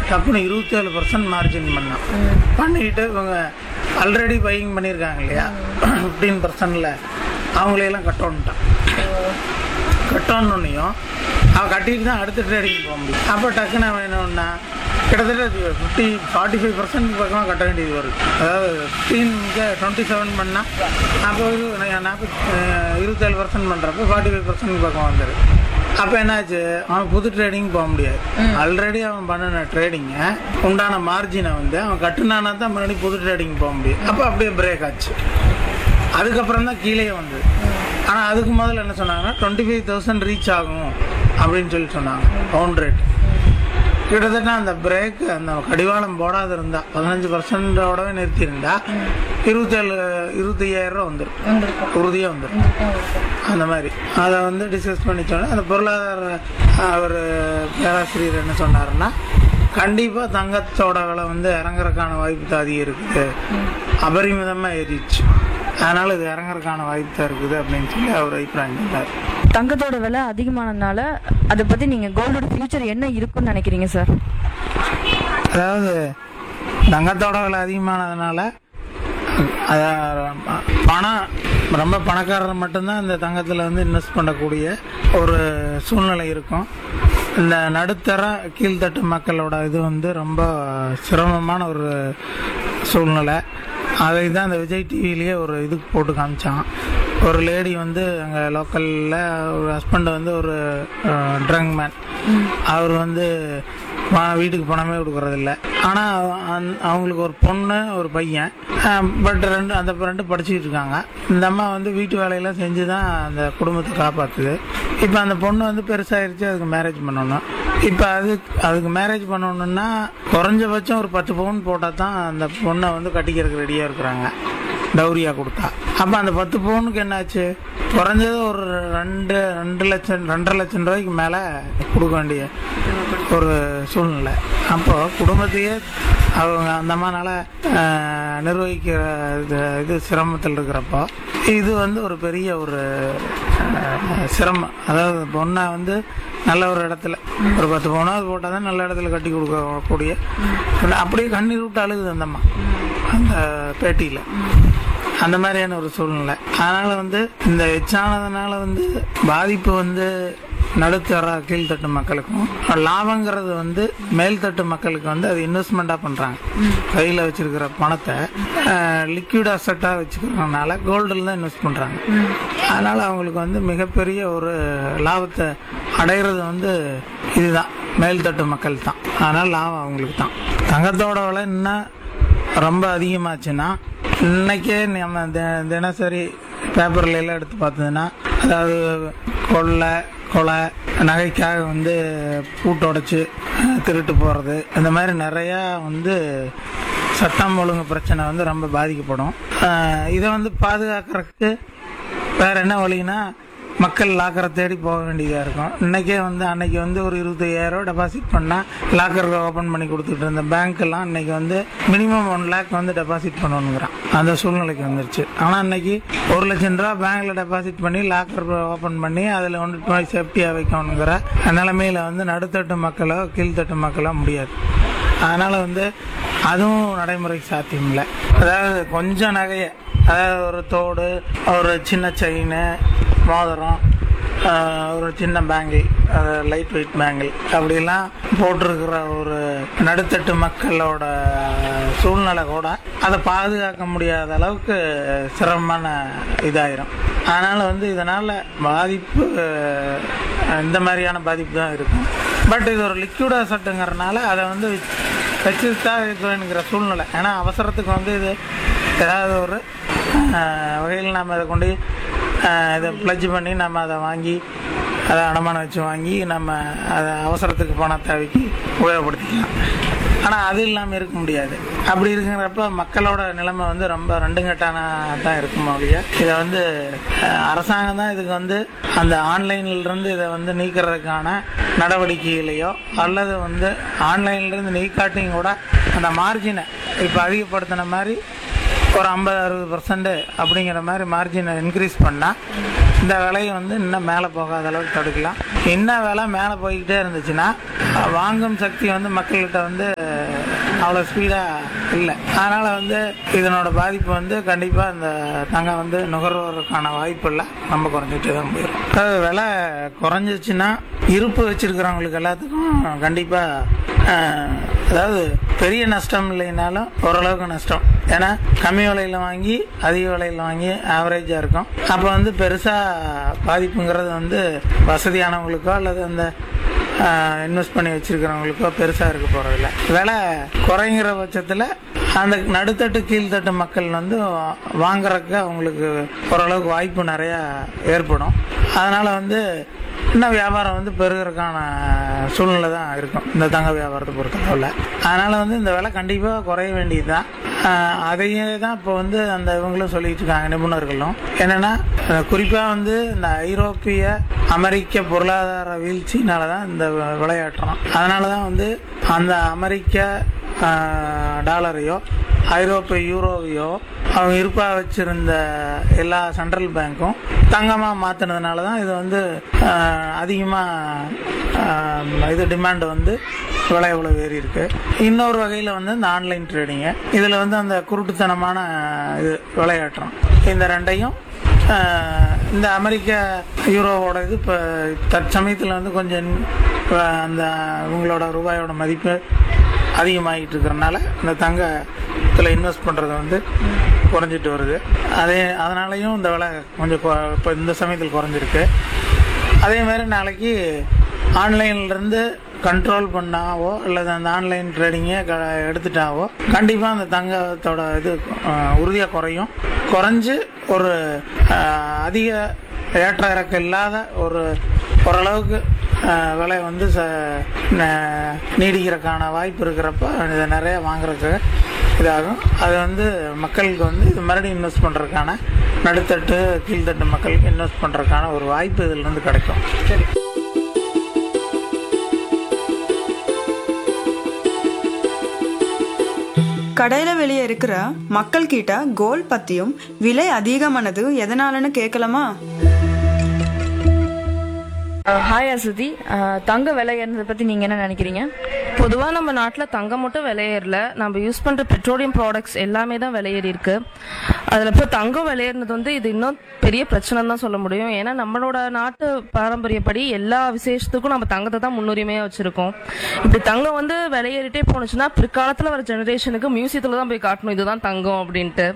டப்புன்னு இருபத்தேழு percent margin பண்ணான் பண்ணிட்டு இவங்க ஆல்ரெடி பையிங் பண்ணியிருக்காங்க இல்லையா ஃபிஃப்டீன் பர்சன்டில் அவங்களையெல்லாம் கட் பண்ணிட்டான் கட்டணுன்னையும் அவன் கட்டிட்டு தான் அடுத்த ட்ரேடிங் போக முடியும் அப்போ டக்குன்னு அவன் என்ன பண்ணா கிட்டத்தட்ட ஃபிஃப்டி ஃபார்ட்டி ஃபைவ் பர்சன்ட் பக்கமாக கட்ட வேண்டியது வரும் அதாவது ஃபிஃப்டீனுக்கு டுவெண்ட்டி செவன் பண்ணால் அப்போ இது நாற்பத்தி இருபத்தேழு பர்சன்ட் பண்ணுறப்போ ஃபார்ட்டி ஃபைவ் பர்சன்ட் பக்கம் வந்துடும் அப்போ என்னாச்சு அவன் புது ட்ரேடிங் போக முடியாது ஆல்ரெடி அவன் பண்ணின ட்ரேடிங்கை உண்டான மார்ஜினை வந்து அவன் கட்டுனானா தான் முன்னாடி புது ட்ரேடிங் போக முடியும் அப்போ அப்படியே பிரேக் ஆச்சு அதுக்கப்புறம் தான் கீழே வந்தது ஆனால் அதுக்கு முதல்ல என்ன சொன்னாங்கன்னா டுவெண்ட்டி ஃபைவ் தௌசண்ட் ரீச் ஆகும் அப்படின்னு சொல்லி சொன்னாங்க பவுண்ட் ரேட் கிட்டத்தட்ட அந்த பிரேக் அந்த கடிவாளம் போடாத இருந்தா பதினஞ்சு பர்சன்டோடவே நிறுத்தியிருந்தா இருபத்தேழு இருபத்தையாயிரம் ரூபா வந்துடும் உறுதியாக வந்துடும் அந்த மாதிரி அதை வந்து டிஸ்கஸ் பண்ணி சொன்னேன் அந்த பொருளாதார அவர் பேராசிரியர் என்ன சொன்னாருன்னா கண்டிப்பாக தங்கத்தோட விலை வந்து இறங்குறதுக்கான வாய்ப்பு தான் அதிகம் இருக்குது அபரிமிதமாக ஏறிடுச்சு அதனால் இது இறங்குறதுக்கான வாய்ப்பு தான் இருக்குது அப்படின்னு சொல்லி அவர் அபிப்பிராயம் சொன்னார் தங்கத்தோட விலை அதிகமானதுனால அதை பத்தி நீங்க கோல்டோட ஃபியூச்சர் என்ன இருக்கும்னு நினைக்கிறீங்க சார் அதாவது தங்கத்தோட விலை அதிகமானதுனால அதான் பணம் ரொம்ப பணக்காரர் மட்டும்தான் இந்த தங்கத்தில் வந்து இன்வெஸ்ட் பண்ணக்கூடிய ஒரு சூழ்நிலை இருக்கும் இந்த நடுத்தர கீழ்த்தட்டு மக்களோட இது வந்து ரொம்ப சிரமமான ஒரு சூழ்நிலை அதை தான் இந்த விஜய் டிவிலேயே ஒரு இதுக்கு போட்டு காமிச்சான் ஒரு லேடி வந்து அங்கே லோக்கலில் ஒரு ஹஸ்பண்ட் வந்து ஒரு ட்ரங்க் மேன் அவர் வந்து பணம் வீட்டுக்கு பணமே கொடுக்கறதில்ல ஆனால் அவங்களுக்கு ஒரு பொண்ணு ஒரு பையன் பட் ரெண்டு அந்த ரெண்டு படிச்சுக்கிட்டு இருக்காங்க இந்த அம்மா வந்து வீட்டு வேலையெல்லாம் செஞ்சு தான் அந்த குடும்பத்தை காப்பாற்றுது இப்போ அந்த பொண்ணு வந்து பெருசாயிருச்சு அதுக்கு மேரேஜ் பண்ணணும் இப்போ அது அதுக்கு மேரேஜ் பண்ணணுன்னா குறைஞ்சபட்சம் ஒரு பத்து பவுன் போட்டால் தான் அந்த பொண்ணை வந்து கட்டிக்கிறதுக்கு ரெடியாக இருக்கிறாங்க டௌரியா கொடுத்தா அப்போ அந்த பத்து பவுனுக்கு என்னாச்சு குறைஞ்சது ஒரு ரெண்டு ரெண்டு லட்சம் ரெண்டரை லட்சம் ரூபாய்க்கு மேலே கொடுக்க வேண்டிய ஒரு சூழ்நிலை அப்போ குடும்பத்தையே அவங்க அந்த அம்மானால ஆஹ், நிர்வகிக்கிற இது இது சிரமத்தில் இருக்கிறப்போ இது வந்து ஒரு பெரிய ஒரு ஆஹ், சிரமம் அதாவது பொண்ணை வந்து நல்ல ஒரு இடத்துல ஒரு பத்து பவுனாவது போட்டால் தான் நல்ல இடத்துல கட்டி கொடுக்கக்கூடிய அப்படியே கண்ணீர் விட்டு அழுகுது அந்த அம்மா அந்த பேட்டியில் அந்த மாதிரியான ஒரு சூழ்நிலை அதனால வந்து இந்த எச்சானதுனால வந்து பாதிப்பு வந்து நடுத்தர கீழ்த்தட்டு மக்களுக்கும் லாபங்கிறது வந்து மேல்தட்டு மக்களுக்கு வந்து அது இன்வெஸ்ட்மெண்ட்டாக பண்ணுறாங்க கையில் வச்சிருக்கிற பணத்தை லிக்விட் அசட்டாக வச்சுக்கிறதுனால கோல்டில் தான் இன்வெஸ்ட் பண்ணுறாங்க அதனால அவங்களுக்கு வந்து மிகப்பெரிய ஒரு லாபத்தை அடையிறது வந்து இதுதான் மேல்தட்டு மக்கள் தான் அதனால லாபம் அவங்களுக்கு தான் தங்கத்தோட விலை இன்னும் ரொம்ப அதிகமாச்சுன்னா இன்னைக்கே நம்ம தி- தினசரி பேப்பர்ல எல்லாம் எடுத்து பார்த்ததுன்னா அதாவது கொள்ளை கொலை நகைக்காக வந்து பூட்டு உடைச்சு அஹ், திருட்டு போகிறது இந்த மாதிரி நிறையா வந்து சட்டம் ஒழுங்கு பிரச்சனை வந்து ரொம்ப பாதிக்கப்படும் அஹ், இதை வந்து பாதுகாக்கிறதுக்கு வேற என்ன வழின்னா மக்கள் லாக்கரை தேடி போக வேண்டியதாக இருக்கும் இன்னைக்கே வந்து அன்னைக்கு வந்து ஒரு இருபத்தையாயிரம் டெபாசிட் பண்ணால் லாக்கர் ஓப்பன் பண்ணி கொடுத்துட்டு இருந்த பேங்க்கெல்லாம் இன்னைக்கு வந்து மினிமம் ஒன் லேக் வந்து டெபாசிட் பண்ணணுங்கிறான் அந்த சூழ்நிலைக்கு வந்துருச்சு ஆனால் இன்னைக்கு ஒரு லட்சம் ரூபா பேங்க்ல டெபாசிட் பண்ணி லாக்கர் ஓப்பன் பண்ணி அதில் வந்து போய் சேஃப்டியாக வைக்கணுங்கிற நிலைமையில வந்து நடுத்தட்டு மக்களோ கீழ்த்தட்டு மக்களோ முடியாது அதனால வந்து அதுவும் நடைமுறை சாத்தியம் இல்லை அதாவது கொஞ்சம் நகையை அதாவது ஒரு தோடு ஒரு சின்ன செயின் மோதிரம் ஆஹ், ஒரு சின்ன பேங்கிள் லைட் வெயிட் பேங்கிள் அப்படிலாம் போட்டிருக்கிற ஒரு நடுத்தட்டு மக்களோட சூழ்நிலை கூட அதை பாதுகாக்க முடியாத அளவுக்கு சிரமமான இதாயிரும் அதனால வந்து இதனால பாதிப்பு ஆஹ், இந்த மாதிரியான பாதிப்பு தான் இருக்கும் பட் இது ஒரு லிக்விட் அசட்டுங்கிறனால அதை வந்து வச்சு தான் இருக்கணுங்கிற சூழ்நிலை ஏன்னா அவசரத்துக்கு வந்து இது ஏதாவது ஒரு ஆஹ், வகையில் நம்ம அதை கொண்டு ஆஹ், இதை ப்ளஜ் பண்ணி நம்ம அதை வாங்கி அதை அடமானம் வச்சு வாங்கி நம்ம அதை அவசரத்துக்கு போன தேவைக்கு உபயோகப்படுத்திக்கலாம் ஆனால் அது இல்லாமல் இருக்க முடியாது அப்படி இருக்கிறப்ப மக்களோட நிலைமை வந்து ரொம்ப ரெண்டுங்கட்டான தான் இருக்கும் ஒழிய இதை வந்து அஹ், அரசாங்கம் தான் இதுக்கு வந்து அந்த ஆன்லைன்ல இருந்து இதை வந்து நீக்கிறதுக்கான நடவடிக்கைகளையோ அல்லது வந்து ஆன்லைன்ல இருந்து நீக்காட்டியும் கூட அந்த மார்ஜினை இப்போ அதிகப்படுத்தின மாதிரி ஒரு ஐம்பது அறுபது பர்சன்ட் அப்படிங்கிற மாதிரி மார்ஜினை இன்க்ரீஸ் பண்ணால் இந்த விலையை வந்து இன்னும் மேலே போகாத அளவுக்கு தடுக்கலாம் இன்னும் விலை மேலே போய்கிட்டே இருந்துச்சுன்னா வாங்கும் சக்தி வந்து மக்கள்கிட்ட வந்து அவ்வளோ ஸ்பீடாக இல்லை அதனால் வந்து இதனோட பாதிப்பு வந்து கண்டிப்பாக இந்த தங்கம் வந்து நுகர்வோருக்கான வாய்ப்பு இல்லை ரொம்ப குறைஞ்சிட்டே தான் போயிடும் அதாவது விலை குறைஞ்சிச்சுன்னா இருப்பு வச்சிருக்கிறவங்களுக்கு எல்லாத்துக்கும் கண்டிப்பாக அதாவது பெரிய நஷ்டம் இல்லைனாலும் ஓரளவுக்கு நஷ்டம் ஏன்னா கம்மி விலையில் வாங்கி அதிக விலையில் வாங்கி ஆவரேஜாக இருக்கும் அப்போ வந்து பெருசாக பாதிப்புங்கிறது வந்து வசதியானவங்களுக்கோ அல்லது அந்த இன்வெஸ்ட் பண்ணி வச்சிருக்கிறவங்களுக்கோ பெருசாக இருக்க போகிறதில்ல விலை குறைங்கிற பட்சத்தில் அந்த நடுத்தட்டு கீழ்த்தட்டு மக்கள் வந்து வாங்குறதுக்கு அவங்களுக்கு ஓரளவுக்கு வாய்ப்பு நிறையா ஏற்படும் அதனால் வந்து இன்னும் வியாபாரம் வந்து பெருகிறதுக்கான சூழ்நிலை தான் இருக்கும் இந்த தங்க வியாபாரத்தை பொறுத்தளவில் அதனால் வந்து இந்த விலை கண்டிப்பாக குறைய வேண்டியது தான் அதையே தான் இப்போ வந்து அந்த இவங்களும் சொல்லிட்டு இருக்காங்க நிபுணர்களும் என்னென்னா குறிப்பாக வந்து இந்த ஐரோப்பிய அமெரிக்க பொருளாதார வீழ்ச்சினால தான் இந்த விளையாட்டுறோம் அதனால தான் வந்து அந்த அமெரிக்க ஆஹ், டாலரையோ ஐரோப்பிய யூரோவையோ அவங்க இருப்பா வச்சிருந்த எல்லா சென்ட்ரல் பேங்க்கும் தங்கமாக மாற்றினதுனால தான் இது வந்து அதிகமாக இது டிமாண்ட் வந்து விலை இவ்வளோ ஏறி இருக்கு இன்னொரு வகையில் வந்து இந்த ஆன்லைன் ட்ரேடிங்கு இதில் வந்து அந்த குருட்டுத்தனமான இது விளையாட்டுறோம் இந்த ரெண்டையும் ஆஹ், இந்த அமெரிக்க யூரோவோட இது இப்போ தற்சமயத்தில் வந்து கொஞ்சம் ஆஹ், அந்த இவங்களோட ரூபாயோட மதிப்பு அதிகமாகிட்டு இருக்கிறனால இந்த தங்கத்தில் இன்வெஸ்ட் பண்ணுறது வந்து குறைஞ்சிட்டு வருது அதே அதனாலையும் இந்த விலை கொஞ்சம் கொ- இப்போ இந்த சமயத்தில் குறைஞ்சிருக்கு அதே மாதிரி நாளைக்கு ஆன்லைன்லேருந்து கண்ட்ரோல் பண்ணாவோ அல்லது அந்த ஆன்லைன் ட்ரேடிங்கை க எடுத்துட்டாவோ கண்டிப்பாக அந்த தங்கத்தோட இது உறுதியாக குறையும் குறைஞ்சு ஒரு அஹ், அதிக ஏற்ற இறக்கம் இல்லாத ஒரு ஓரளவுக்கு அஹ், விலை வந்து ச ந- நீடிக்கிறதுக்கான வாய்ப்பு இருக்கிறப்ப இதை நிறைய வாங்குறதுக்கு இதாகும் அது வந்து மக்களுக்கு வந்து இது மறுபடியும் இன்வெஸ்ட் பண்ணுறதுக்கான நடுத்தட்டு கீழ்த்தட்டு மக்களுக்கு இன்வெஸ்ட் பண்ணுறதுக்கான ஒரு வாய்ப்பு இதில் இருந்து கிடைக்கும் சரி கடையில வெளியே இருக்கிற மக்கள் கிட்ட கோல்ட் பத்தியும் விலை அதிகமானது எதனாலன்னு கேட்கலாமா ஹாய் அசுதி அஹ், தங்க விலை ஏறினதை பத்தி நீங்க என்ன நினைக்கிறீங்க பொதுவா நம்ம நாட்டுல தங்கம் மட்டும் விலையேறல நம்ம யூஸ் பண்ற பெட்ரோலியம் ப்ராடக்ட்ஸ் எல்லாமே தான் விலையேறி இருக்கு அதுல இப்போ தங்கம் விலையேறினது வந்து இது இன்னும் பெரிய பிரச்சனை தான் சொல்ல முடியும் ஏன்னா நம்மளோட நாட்டு பாரம்பரியப்படி எல்லா விசேஷத்துக்கும் நம்ம தங்கத்தை தான் முன்னுரிமையா வச்சிருக்கோம் இப்படி தங்கம் வந்து விலையேறிட்டே போனுச்சுன்னா பிற்காலத்துல வர ஜெனரேஷனுக்கு மியூசியத்துல தான் போய் காட்டணும் இதுதான் தங்கம் அப்படின்ட்டு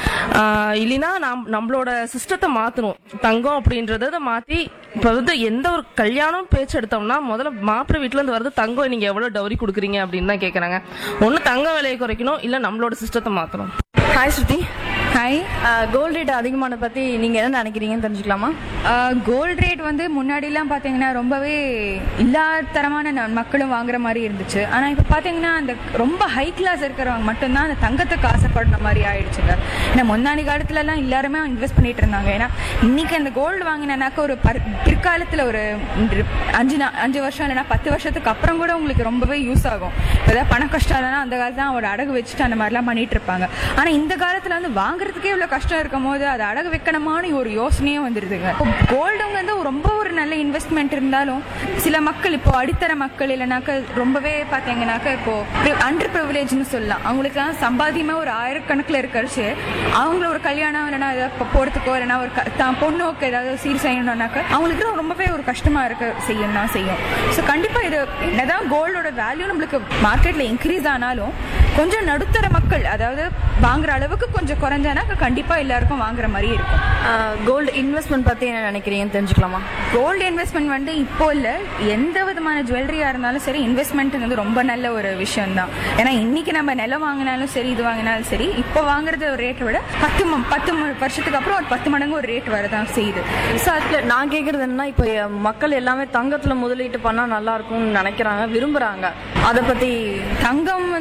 ஆஹ் இல்லைன்னா நம் நம்மளோட சிஸ்டத்தை மாத்தணும் தங்கம் அப்படின்றத மாத்தி இப்ப வந்து எந்த ஒரு கல்யாணம் பேச்சு எடுத்தோம்னா முதல்ல மாப்பிள்ளை வீட்டுல இருந்து வரது தங்கம் நீங்க எவ்வளவு டவுரி கொடுக்குறீங்க அப்படின்னு தான் கேக்குறாங்க ஒண்ணு தங்க விலையை குறைக்கணும் இல்ல நம்மளோட சிஸ்டத்தை மாத்தணும் hi Shruti hi gold rate அதிகமானதை பத்தி நீங்க என்ன நினைக்கிறீங்கன்னு தெரிஞ்சுக்கலாமா கோல்ட் ரேட் வந்து முன்னாடிலாம் பார்த்தீங்கன்னா ரொம்பவே இல்லாதரமான ந- மக்களும் வாங்குற மாதிரி இருந்துச்சு ஆனால் இப்போ பார்த்தீங்கன்னா அந்த ரொம்ப ஹை கிளாஸ் இருக்கிறவங்க மட்டும்தான் அந்த தங்கத்துக்கு ஆசைப்படுற மாதிரி ஆயிடுச்சுங்க ஏன்னா முன்னாடி காலத்துலலாம் எல்லாருமே இன்வெஸ்ட் பண்ணிட்டு இருந்தாங்க ஏன்னா இன்னைக்கு அந்த கோல்டு வாங்கினாக்க ஒரு பர் பிற்காலத்தில் ஒரு இன்று- அஞ்சு நா- அஞ்சு வருஷம் இல்லைன்னா பத்து வருஷத்துக்கு அப்புறம் கூட உங்களுக்கு ரொம்பவே யூஸ் ஆகும் இப்போ ஏதாவது பண கஷ்டம் இல்லைன்னா அந்த காலத்துல அவரோட அடகு வச்சுட்டு அந்த மாதிரிலாம் பண்ணிட்டு இருப்பாங்க ஆனால் இந்த காலத்தில் வந்து வாங்குறதுக்கே இவ்வளோ கஷ்டம் இருக்கும் போது அது அடகு வைக்கணுமான ஒரு யோசனையே வந்துருதுங்க கோல்டுங்க வந்து ரொம்ப ஒரு நல்ல இன்வெஸ்ட்மெண்ட் இருந்தாலும் சில மக்கள் இப்போ அடித்தர மக்கள் இல்லைனாக்க ரொம்பவே பார்த்தீங்கன்னாக்க இப்போ அண்டர் ப்ரிவிலேஜ்னு சொல்லலாம் அவங்களுக்குலாம் சம்பாதியமே ஒரு ஆயிரக்கணக்கில் இருக்கிறச்சு அவங்கள ஒரு கல்யாணம் இல்லைன்னா ஏதாவது இப்போ போகிறதுக்கோ இல்லைன்னா ஒரு க- தான் பொண்ணுக்கு ஏதாவது சீர் செய்யணும்னாக்க அவங்களுக்கு ரொம்பவே ஒரு கஷ்டமா இருக்க செய்யும் தான் செய்யும் ஸோ கண்டிப்பாக இது என்னதான் கோல்டோட வேல்யூ நம்மளுக்கு மார்க்கெட்டில் இன்க்ரீஸ் ஆனாலும் கொஞ்சம் நடுத்தர மக்கள் அதாவது வாங்குற அளவுக்கு கொஞ்சம் குறைஞ்சானாக்க கண்டிப்பாக எல்லாருக்கும் வாங்குற மாதிரி இருக்கும் கோல்டு இன்வெஸ்ட்மெண்ட் பத்தி என்ன நினைக்கிறீங்கன்னு தெரிஞ்சுக்கலாமா கோல்டு இன்வெஸ்ட்மெண்ட் வந்து இப்போ இல்லை எந்த விதமான ஜுவல்லரியாக இருந்தாலும் சரி இன்வெஸ்ட்மெண்ட்டுங்கிறது ரொம்ப நல்ல ஒரு விஷயம் தான் ஏன்னா இன்னைக்கு நம்ம நிலம் வாங்கினாலும் சரி இது வாங்கினாலும் சரி இப்போ வாங்குறது ஒரு ரேட்டை விட பத்து ம- பத்து ம- வருஷத்துக்கு அப்புறம் ஒரு பத்து மடங்கு ஒரு ரேட் வரதான் செய்யுது So, அதுல நான் கேக்குறது என்னன்னா இப்போ எ- மக்கள் எல்லாமே தங்கத்துல முதலீட்டு பண்ணா நல்லா இருக்கும்னு நினைக்கிறாங்க விரும்புறாங்க அத பத்தி தங்கம் வந்து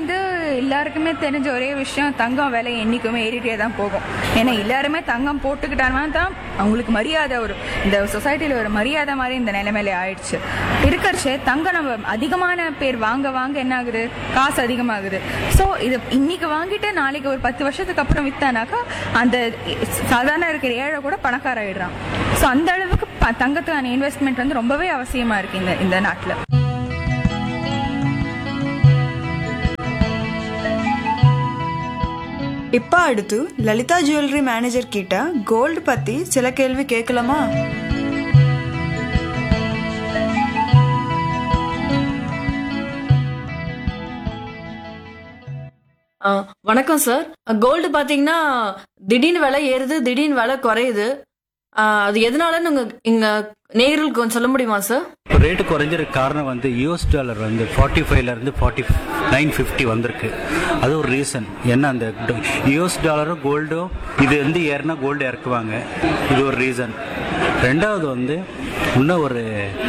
எல்லாருக்குமே தெரிஞ்ச ஒரே விஷயம் தங்கம் விலை என்னைக்குமே ஏறிட்டே தான் போகும் ஏன்னா எல்லாருமே தங்கம் போட்டுக்கிட்டாங்கன்னா தான் அவங்களுக்கு மரியாதை ஒரு இந்த சொசைட்டில ஒரு மரியாதை மாதிரி இந்த நிலைமையில ஆயிடுச்சு இருக்கிறச்சே தங்கம் நம்ம அதிகமான பேர் வாங்க வாங்க என்ன ஆகுது காசு அதிகமாகுது ஸோ இது இன்னைக்கு வாங்கிட்டு நாளைக்கு ஒரு பத்து வருஷத்துக்கு அப்புறம் வித்தானாக்கா அந்த சாதாரண இருக்கிற ஏழை கூட பணக்கார ஆயிடுறான் ஸோ அந்த அளவுக்கு ப- தங்கத்துக்கான இன்வெஸ்ட்மெண்ட் வந்து ரொம்பவே அவசியமா இருக்கு இந்த இந்த நாட்டில் இப்ப அடுத்து லலிதா ஜுவல்லரி மேனேஜர் கிட்ட கோல்டு பத்தி சில கேள்வி கேட்கலாமா ஆ, வணக்கம் சார் கோல்டு பாத்தீங்கன்னா திடீர்னு விலை ஏறுது திடீர்னு விலை குறையுது ஆ, அது எதனாலன்னு உங்க இங்க நேயர்களுக்கு கொஞ்சம் சொல்ல முடியுமா சார் இப்போ ரேட்டு குறைஞ்சிருக்க காரணம் வந்து யூஎஸ் டாலர் வந்து ஃபார்ட்டி ஃபைவ்ல இருந்து ஃபார்ட்டி நைன் ஃபிஃப்டி வந்திருக்கு அது ஒரு ரீசன் என்ன அந்த யூஎஸ் டாலரும் கோல்டும் இது வந்து ஏறினா கோல்டு இறக்குவாங்க இது ஒரு ரீசன் ரெண்டாவது வந்து இன்னும் ஒரு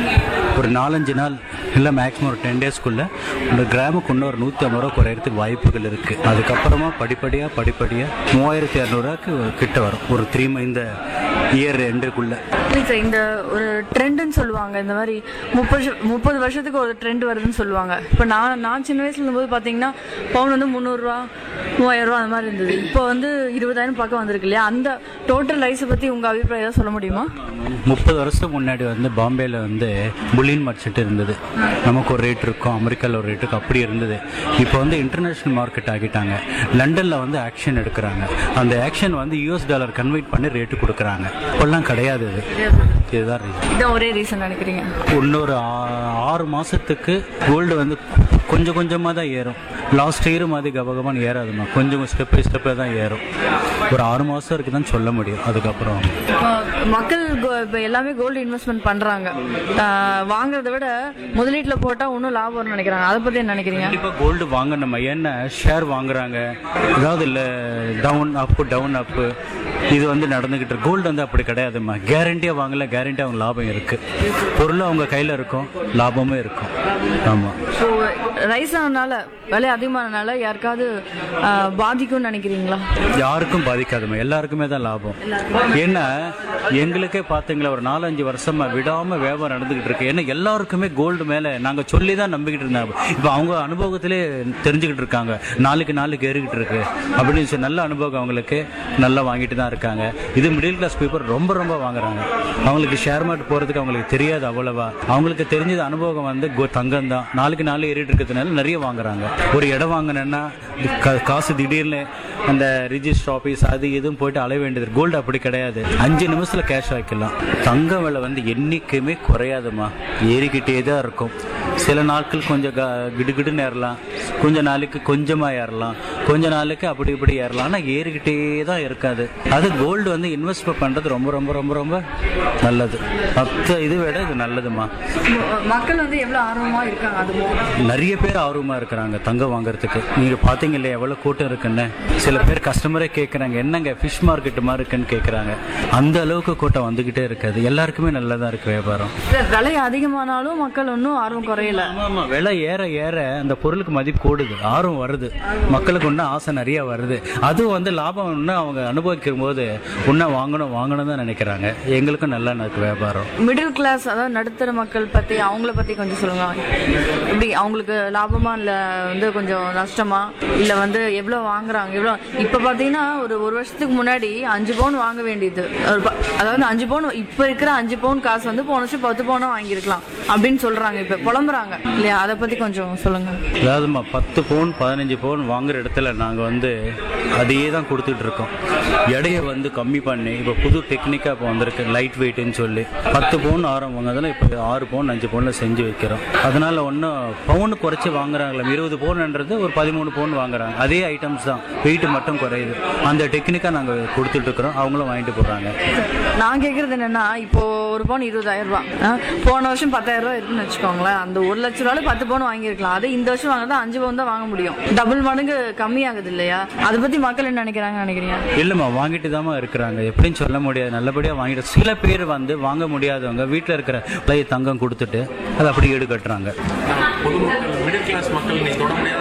ஒரு நாலஞ்சு நாள் இல்லை மேக்ஸிமம் ஒரு டென் டேஸ்க்குள்ள ஒரு கிராமுக்கு இன்னும் ஒரு நூற்றி ஐம்பது ரூபா குறையறதுக்கு வாய்ப்புகள் இருக்குது அதுக்கப்புறமா படிப்படியாக படிப்படியாக மூவாயிரத்தி இரநூறுவாக்கு கிட்ட வரும் ஒரு த்ரீ இந்த இயர் எண்டுக்குள்ள இல்லை சார் இந்த ஒரு ட்ரெண்டுன்னு சொல்லுவாங்க இந்த மாதிரி முப்பது வருஷ- முப்பது வருஷத்துக்கு ஒரு ட்ரெண்ட் வருதுன்னு சொல்லுவாங்க இப்போ நான் நான் சின்ன வயசுல இருந்தபோது பார்த்தீங்கன்னா பவுன் வந்து முந்நூறுரூவா மூவாயிரம் ரூபா அந்த மாதிரி இருந்தது இப்போ வந்து இருபதாயிரம் பக்கம் வந்திருக்கு இல்லையா அந்த டோட்டல் ரைஸை பற்றி உங்கள் அபிப்பிராயம் ஏதாவது சொல்ல முடியுமா முப்பது வருஷத்துக்கு முன்னாடி வந்து பாம்பேல வந்து புல்லின் மார்க்கெட் இருந்தது நமக்கு ஒரு ரேட் இருக்கும் அமெரிக்காவில் ஒரு ரேட் இருக்கும் அப்படி இருந்தது இப்போ வந்து இன்டர்நேஷனல் மார்க்கெட் ஆகிட்டாங்க லண்டனில் வந்து ஆக்ஷன் எடுக்கிறாங்க அந்த ஆக்ஷன் வந்து யூஎஸ் டாலர் கன்வெர்ட் பண்ணி ரேட்டு கொடுக்குறாங்க இப்பெல்லாம் கிடையாது இது இதுதான் reason. இதான் ஒரே ரீசன் நினைக்கிறீங்க இன்னொரு ஆ- ஆறு மாசத்துக்கு கோல்டு வந்து கொஞ்சம் கொஞ்சமாக தான் ஏறும் லாஸ்ட் இயர் மாதிரி கபகபான்னு ஏறாதுமா கொஞ்சம் ஸ்டெப் பை ஸ்டெப்பாக தான் ஏறும் ஒரு ஆறு மாதம் வரைக்கும் தான் சொல்ல முடியும் அதுக்கப்புறம் இப்போ மக்கள் கோ- இப்போ எல்லாமே கோல்டு இன்வெஸ்ட்மெண்ட் பண்றாங்க ஆஹ் வாங்குறதை விட முதலீட்டுல போட்டா இன்னும் லாபம் வரும்னு நினைக்கிறாங்க அதை பத்தி என்ன நினைக்கிறீங்க கண்டிப்பா கோல்டு வாங்கணுமா ஏன்னா ஷேர் வாங்குறாங்க ஏதாவது இல்ல டவுன் அப் டவுன் அப் இது வந்து நடந்துகிட்டு இருக்கு கோல்டு வந்து அப்படி கிடையாதுமா கேரண்டியா வாங்கல கேரண்டியா அவங்க லாபம் இருக்கு பொருள் அவங்க கையில இருக்கும் லாபமும் இருக்கும் ஆமா ஸோ ரைஸ் ஆனனால விலை அதிகமானனால யாருக்காவது ஆஹ் பாதிக்கும்னு நினைக்கிறீங்களா யாருக்கும் பாதிக்காதுமா எல்லாருக்குமே தான் லாபம் ஏன்னா எங்களுக்கே பாத்தீங்களா ஒரு நாலஞ்சு வருஷமா விடாம வியாபாரம் நடந்துகிட்டு இருக்கு ஏன்னா எல்லாருக்குமே கோல்டு மேல நாங்க சொல்லி தான் நம்பிக்கிட்டு இருந்தாங்க இப்போ அவங்க அனுபவத்திலே தெரிஞ்சுக்கிட்டு இருக்காங்க நாளுக்கு நாளுக்கு ஏறிக்கிட்டு இருக்கு அப்படின்னு சொல்லி நல்ல அனுபவம் அவங்களுக்கு நல்லா வாங்கிட்டு தான் இருக்காங்க இது மிடில் கிளாஸ் பீப்புள் ரொம்ப ரொம்ப வாங்குறாங்க அவங்களுக்கு ஷேர் மார்க்கெட் போறதுக்கு அவங்களுக்கு தெரியாது அவ்வளவா அவங்களுக்கு தெரிஞ்சது அனுபவம் வந்து கோ- தங்கம் தான் நாளுக்கு நாள் ஏறிட்டு இருக்கிறதுனால நிறைய வாங்குறாங்க ஒரு இடம் வாங்கினேன்னா கா- காசு திடீர்னு அந்த ரிஜிஸ்டர் ஆஃபீஸ் அது இதுவும் போயிட்டு அலைய வேண்டியது கோல்டு அப்படி கிடையாது அஞ்சு நிமிஷத்துல கேஷ் வைக்கலாம் தங்க விலை வந்து என்னைக்குமே குறையாதுமா ஏறிக்கிட்டே தான் இருக்கும் சில நாட்கள் கொஞ்சம் க- கிடுகிடுன்னு ஏறலாம் கொஞ்ச நாளைக்கு கொஞ்சமா ஏறலாம் கொஞ்ச நாளைக்கு அப்படி இப்படி ஏறலாம் ஆனா ஏறிக்கிட்டே தான் இருக்காது அது கோல்டு வந்து இன்வெஸ்ட் பண்றது ரொம்ப ரொம்ப ரொம்ப ரொம்ப நல்லது மற்ற இது விட இது நல்லதுமா மக்கள் வந்து எவ்வளவு ஆர்வமா இருக்காங்க அது நிறைய பேர் ஆர்வமா இருக்கிறாங்க தங்கம் வாங்குறதுக்கு நீங்க பாத்தீங்க இல்லையா எவ்வளவு கூட்டம் இருக்குன்னு சில பேர் கஸ்டமரே கேக்குறாங்க என்னங்க ஃபிஷ் மார்க்கெட் மாதிரி இருக்குன்னு கேக்குறாங்க அந்த அளவுக்கு கூட்டம் வந்துகிட்டே இருக்காது எல்லாருக்குமே நல்லதா இருக்கு வியாபாரம் விலை அதிகமானாலும் மக்கள் இன்னும் ஆர்வம் குறையல ஆமா ஆமா விலை ஏற ஏற அந்த பொருளுக்கு மதிப்பு கூடுது ஆர்வம் வருது மக்களுக்கு இன்னும் ஆசை நிறைய வருது அதுவும் வந்து லாபம் இன்னும் அவங்க அனுபவிக்கும் போது இன்னும் வாங்கணும் வாங்கணும் தான் நினைக்கிறாங்க எங்களுக்கும் நல்லா இருக்கு வியாபாரம் மிடில் கிளாஸ் அதாவது நடுத்தர மக்கள் பத்தி அவங்கள பத்தி கொஞ்சம் சொல்லுங்க எப்படி அவங்களுக்கு லாபமா இல்ல வந்து கொஞ்சம் நஷ்டமா இல்ல வந்து எவ்வளவு வாங்குறாங்க எவ்வளவு இப்ப பாத்தீங்கன்னா ஒரு ஒரு வருஷத்துக்கு முன்னாடி அஞ்சு பவுன் வாங்க வேண்டியது ஒரு ப- அதாவது அஞ்சு பவுன் இப்ப இருக்கிற அஞ்சு பவுன் காசு வந்து போன வருஷம் பத்து பவுனா வாங்கியிருக்கலாம் அப்படின்னு சொல்றாங்க இப்ப புலம்புறாங்க இல்லையா அதை பத்தி கொஞ்சம் சொல்லுங்க அதாவதுமா பத்து பவுன் பதினஞ்சு பவுன் வாங்குற இடத்துல நாங்கள் வந்து அதையே தான் கொடுத்துட்டு இருக்கோம் எடையை வந்து கம்மி பண்ணி இப்போ புது டெக்னிக்காக இப்போ வந்திருக்கு லைட் வெயிட்னு சொல்லி பத்து பவுன் ஆரம் வாங்குறதுல இப்போ ஆறு பவுன் அஞ்சு பவுனில் செஞ்சு வைக்கிறோம் அதனால ஒன்றும் பவுன் குறைச்சி வாங்குறாங்களா இருபது பவுன்ன்றது ஒரு பதிமூணு பவுன் வாங்குறாங்க அதே ஐட்டம்ஸ் தான் வெயிட் மட்டும் குறையுது அந்த டெக்னிக்காக நாங்கள் கொடுத்துட்டு இருக்கிறோம் அவங்களும் வாங்கிட்டு போகிறாங்க நான் கேக்குறது என்னன்னா இப்போ ஒரு பவுன் இருபதாயிரம் ரூபாய் ஆ, போன வருஷம் பத்தாயிரம் ரூபாய் இருக்குன்னு வச்சுக்கோங்களேன் அந்த ஒரு லட்ச ரூபாயில பத்து பவுன் வாங்கியிருக்கலாம் அது இந்த வருஷம் வாங்குறது அஞ்சு பவுன் தான் வாங்க முடியும் டபுள் மடங்கு கம்மியாகுது இல்லையா அதை பத்தி மக்கள் என்ன நினைக்கிறாங்க நினைக்கிறீங்க இல்லைம்மா வாங்கிட்டு தாம்மா இருக்கிறாங்க எப்படின்னு சொல்ல முடியாது நல்லபடியாக வாங்கிட்டு சில பேர் வந்து வாங்க முடியாதவங்க வீட்டில் இருக்கிற பழைய தங்கம் கொடுத்துட்டு அதை அப்படி ஈடு கட்டுறாங்க பொதுமக்கள் மிடில் கிளாஸ் மக்கள் நீ தொட முடியாத தூரத்தில்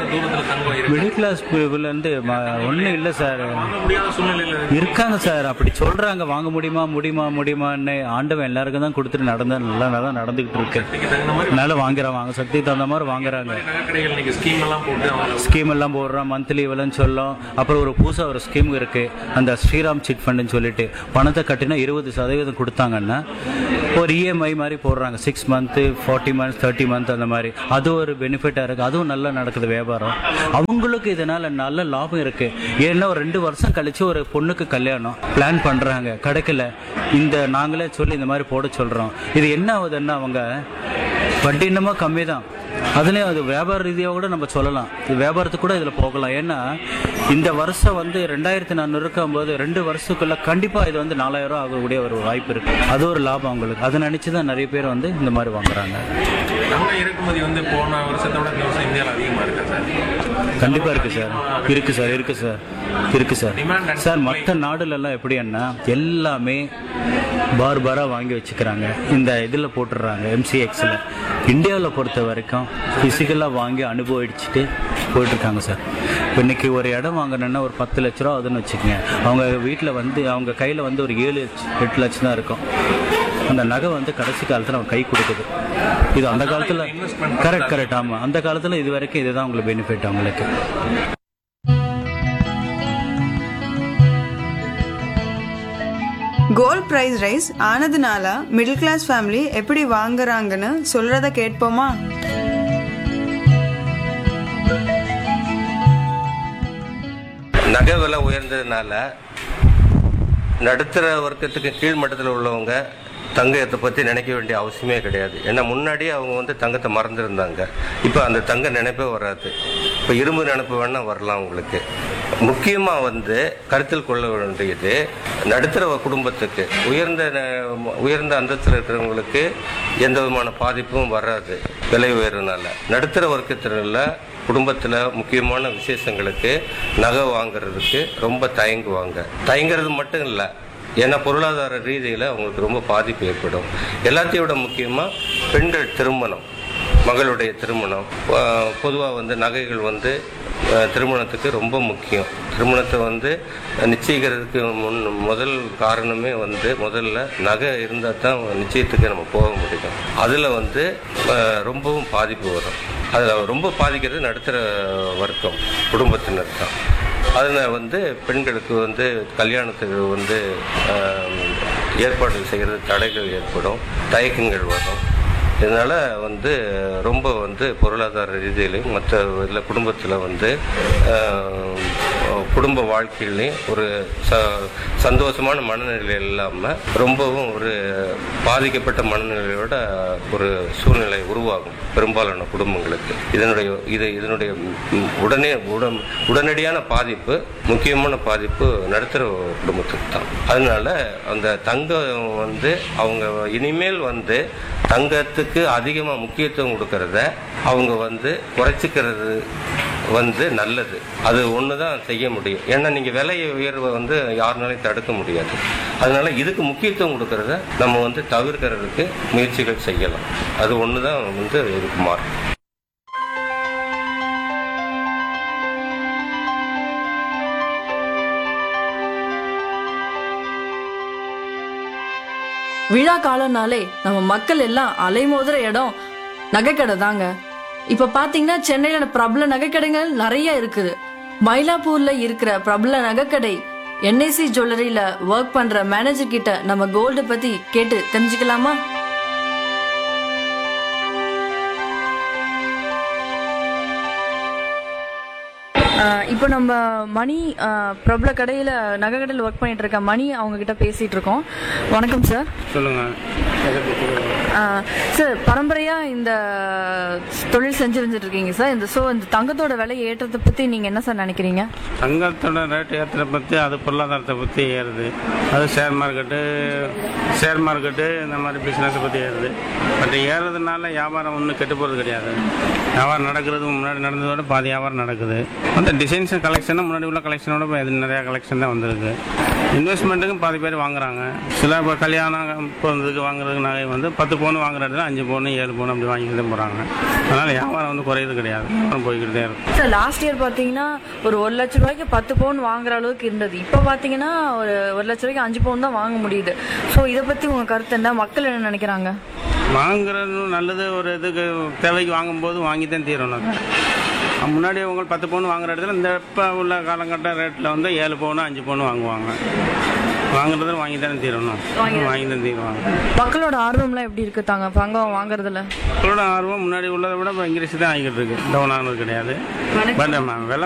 தங்கம் இருக்கு மிடில் கிளாஸ் இருந்து ஒன்றும் இல்லை சார் வாங்க முடியாத சூழ்நிலையில இருக்கு. இருக்காங்க சார் அப்படி சொல்றாங்க வாங்க முடியுமா முடியுமா முடியுமான்னு ஆண்டவன் எல்லாருக்கும் தான் கொடுத்துட்டு நடந்தா நல்லா நல்லா நடந்துகிட்டு இருக்கு இதுக்கு தகுந்த மாதிரி அதனால வாங்கிறாங்க வாங்க சக்தி தகுந்த மாதிரி வாங்குறாங்க நகைக்கடைகள் இன்னைக்கு ஸ்கீம் எல்லாம் போட்டு அவங்க ஸ்கீம் எல்லாம் போடுறோம் மந்த்லி இவ்வளோன்னு சொல்லும் அப்புறம் ஒரு புதுசாக ஒரு ஸ்கீம் இருக்கு அந்த ஸ்ரீராம் சிட் ஃபண்டுன்னு சொல்லிட்டு பணத்தை கட்டினா இருபது சதவீதம் கொடுத்தாங்கன்னா ஒரு இஎம்ஐ மாதிரி போடுறாங்க six month forty months thirty month அந்த மாதிரி அது ஒரு பெனிஃபிட்டாக இருக்கு அதுவும் நல்லா நடக்குது வியாபாரம் அவங்களுக்கு இதனால நல்ல லாபம் இருக்கு ஏன்னா ஒரு ரெண்டு வருஷம் கழிச்சு ஒரு பொண்ணுக்கு கல்யாணம் பிளான் பண்றாங்க கிடைக்கல இந்த நாங்களே சொல்லி இந்த மாதிரி போட சொல்றோம் இது என்ன ஆகுதுன்னா அவங்க வட்டி இன்னமும் கம்மி தான் அதுலேயும் அது வியாபார ரீதியாக கூட நம்ம சொல்லலாம் இது வியாபாரத்துக்கு கூட இதில் போகலாம் ஏன்னா இந்த வருஷம் வந்து ரெண்டாயிரத்தி நானூறு இருக்கும்போது ரெண்டு வருஷத்துக்குள்ள கண்டிப்பாக இது வந்து நாலாயிரம் ரூபா ஆகக்கூடிய ஒரு வாய்ப்பு இருக்கு அது ஒரு லாபம் அவங்களுக்கு அதை நினச்சி தான் நிறைய பேர் வந்து இந்த மாதிரி வாங்குறாங்க தங்க இறக்குமதி வந்து போன வருஷத்தை விட இந்த வருஷம் இந்தியாவில் அதிகமா இருக்கா சார் கண்டிப்பா இருக்கு சார் இருக்கு சார் இருக்கு சார் இருக்கு sir Demand and sir supply. மற்ற நாடுலெல்லாம் எப்படின்னா எல்லாமே பார் பாரா வாங்கி வச்சுக்கிறாங்க இந்த இதில் போட்டுடுறாங்க எம்சிஎக்ஸில் இந்தியாவில் பொறுத்த வரைக்கும் ஃபிசிக்கலாக வாங்கி அனுபவிச்சுட்டு போயிட்டுருக்காங்க சார் இப்போ இன்னைக்கு ஒரு இடம் வாங்கினோன்னா ஒரு பத்து லட்ச ரூபா ஆகுதுன்னு வச்சுக்கோங்க அவங்க வீட்டில் வந்து அவங்க கையில் வந்து ஒரு ஏழு லட்ச- எட்டு லட்சம் தான் இருக்கும் அந்த நகை வந்து கடைசி காலத்தில் அவங்க கை கொடுக்குது இது அந்த காலத்தில் investment கரெக்ட் கரெக்ட் ஆமாம் அந்த காலத்தில் இது வரைக்கும் இதுதான் உங்களுக்கு பெனிஃபிட் அவங்களுக்கு கோல்ட் பிரைஸ் ரைஸ் ஆனதுனால மிடில் கிளாஸ் ஃபேமிலி எப்படி வாங்குறாங்கன்னு சொல்றத கேட்போமா நகை விலை உயர்ந்ததுனால நடுத்தர வர்க்கத்துக்கு கீழ் மட்டத்தில் உள்ளவங்க தங்கத்தை பற்றி நினைக்க வேண்டிய அவசியமே கிடையாது ஏன்னா முன்னாடியே அவங்க வந்து தங்கத்தை மறந்துருந்தாங்க இப்போ அந்த தங்க நினைப்பே வராது இப்போ இரும்பு நினைப்பு வேணால் வரலாம் உங்களுக்கு முக்கியமாக வந்து கருத்தில் கொள்ள வேண்டியது நடுத்தர குடும்பத்துக்கு உயர்ந்த ந- உயர்ந்த அந்தஸ்தில் இருக்கிறவங்களுக்கு எந்த விதமான பாதிப்பும் வராது விலை உயர்றதுனால நடுத்தர வர்க்கத்தில குடும்பத்தில் முக்கியமான விசேஷங்களுக்கு நகை வாங்குறதுக்கு ரொம்ப தயங்குவாங்க தயங்குறது மட்டும் இல்லை ஏன்னா பொருளாதார ரீதியில் அவங்களுக்கு ரொம்ப பாதிப்பு ஏற்படும் எல்லாத்தையும் விட முக்கியமாக பெண்கள் திருமணம் மகளுடைய திருமணம் பொதுவாக வந்து நகைகள் வந்து அஹ், திருமணத்துக்கு ரொம்ப முக்கியம் திருமணத்தை வந்து நிச்சயிக்கிறதுக்கு முன் முதல் காரணமே வந்து முதல்ல நகை இருந்தால் தான் நிச்சயத்துக்கு நம்ம போக முடியும் அதில் வந்து அஹ், ரொம்பவும் பாதிப்பு வரும் அதில் ரொம்ப பாதிக்கிறது நடுத்தர வர்க்கம் குடும்பத்தினர் தான் அதில் வந்து பெண்களுக்கு வந்து கல்யாணத்துக்கு வந்து ஆம், ஏற்பாடு செய்கிறது தடைகள் ஏற்படும் தயக்கங்கள் வரும் இதனால் வந்து ரொம்ப வந்து பொருளாதார ரீதியிலையும் மற்ற இதில் குடும்பத்தில் வந்து ஆம், குடும்ப வாழ்க்கையிலையும் ஒரு ச சந்தோஷமான மனநிலை இல்லாமல் ரொம்பவும் ஒரு பாதிக்கப்பட்ட மனநிலையோட ஒரு சூழ்நிலை உருவாகும் பெரும்பாலான குடும்பங்களுக்கு இதனுடைய இது இதனுடைய ம், உடனே உடன் உடனடியான பாதிப்பு முக்கியமான பாதிப்பு நடுத்தர குடும்பத்துக்கு தான் அதனால அந்த தங்கம் வந்து அவங்க இனிமேல் வந்து தங்கத்துக்கு அதிகமாக முக்கியத்துவம் கொடுக்கறத அவங்க வந்து குறைச்சிக்கிறது வந்து நல்லது அது ஒன்று தான் செய்ய முடியும் ஏன்னா நீங்கள் விலை உயர்வை வந்து யாருனாலையும் தடுக்க முடியாது அதனால இதுக்கு முக்கியத்துவம் கொடுக்கறத நம்ம வந்து தவிர்க்கிறதுக்கு முயற்சிகள் செய்யலாம் அது ஒன்று தான் வந்து இதுக்கு மாறும் விழா காலம்னாலே நம்ம மக்கள் எல்லாம் அலைமோதுற இடம் நகைக்கடை தாங்க இப்ப பாத்தீங்கன்னா சென்னையில பிரபல நகைக்கடைகள் நிறைய இருக்குது மயிலாப்பூர்ல இருக்கிற பிரபல நகைக்கடை என்ஐசி ஜுவல்லரியில ஒர்க் பண்ற மேனேஜர் கிட்ட நம்ம கோல்டு பத்தி கேட்டு தெரிஞ்சுக்கலாமா ஆஹ் இப்போ நம்ம மணி ஆஹ் பிரபல கடையில நகை கடையில் ஒர்க் பண்ணிட்டு இருக்க மணி அவங்க கிட்ட பேசிட்டு இருக்கோம் வணக்கம் சார் சொல்லுங்க ஆஹ் சார் பரம்பரையா இந்த தொழில் செஞ்சு வந்துட்டு இருக்கீங்க சார் இந்த ஸோ இந்த தங்கத்தோட விலை ஏற்றத்தை பத்தி நீங்க என்ன சார் நினைக்கிறீங்க தங்கத்தோட ரேட் ஏற்றத்தை பற்றி அது பொருளாதாரத்தை பற்றி ஏறுது அது ஷேர் மார்க்கெட்டு ஷேர் மார்க்கெட்டு இந்த மாதிரி பிஸ்னஸை பற்றி ஏறுது பட் ஏறுறதுனால வியாபாரம் ஒன்றும் கெட்டு போகிறது கிடையாது வியாபாரம் நடக்கிறது முன்னாடி நடந்ததோட பாதி வியாபாரம் நடக்குது அந்த டிசைன்ஸ் கலெக்ஷனும் முன்னாடி உள்ள கலெக்ஷனோட இப்போ இது நிறையா கலெக்ஷன் தான் வந்திருக்கு இன்வெஸ்ட்மெண்ட்டுக்கும் பாதி பேர் வாங்குறாங்க சில இப்போ கல்யாணம் இப்போ இதுக்கு வாங்குறதுக்கு நகை வந்து பத்து பவுன் பவுன் வாங்குற இடத்துல அஞ்சு பவுன் ஏழு பவுன் அப்படி வாங்கிட்டு தான் போகிறாங்க அதனால் வியாபாரம் வந்து குறையுது கிடையாது வியாபாரம் போய்கிட்டு தான் இருக்கும் சார் லாஸ்ட் இயர் பார்த்தீங்கன்னா ஒரு ஒரு லட்ச ரூபாய்க்கு பத்து பவுன் வாங்குற அளவுக்கு இருந்தது இப்போ பார்த்தீங்கன்னா ஒரு ஒரு லட்ச ரூபாய்க்கு அஞ்சு பவுன் தான் வாங்க முடியுது ஸோ இதை பற்றி உங்கள் கருத்து என்ன மக்கள் என்ன நினைக்கிறாங்க வாங்குறது நல்லது ஒரு இதுக்கு தேவைக்கு வாங்கும்போது வாங்கி தான் தீரணும் அது. முன்னாடி அவங்க பத்து பவுன் வாங்குற இடத்துல இந்த இப்போ உள்ள காலகட்ட ரேட்டில் வந்து ஏழு பவுன் அஞ்சு பவுன் வாங்குவாங்க வாங்குறது வாங்கி தானே தீரணும் வாங்கி தான் தீருவாங்க மக்களோட ஆர்வம்லாம் எப்படி இருக்கு தாங்க தங்கம் வாங்குறதுல மக்களோட ஆர்வம் முன்னாடி உள்ளதை விட இப்போ இங்கிலீஷ் தான் ஆகிக்கிட்டு இருக்கு டவுன் ஆனது கிடையாது பட் விலை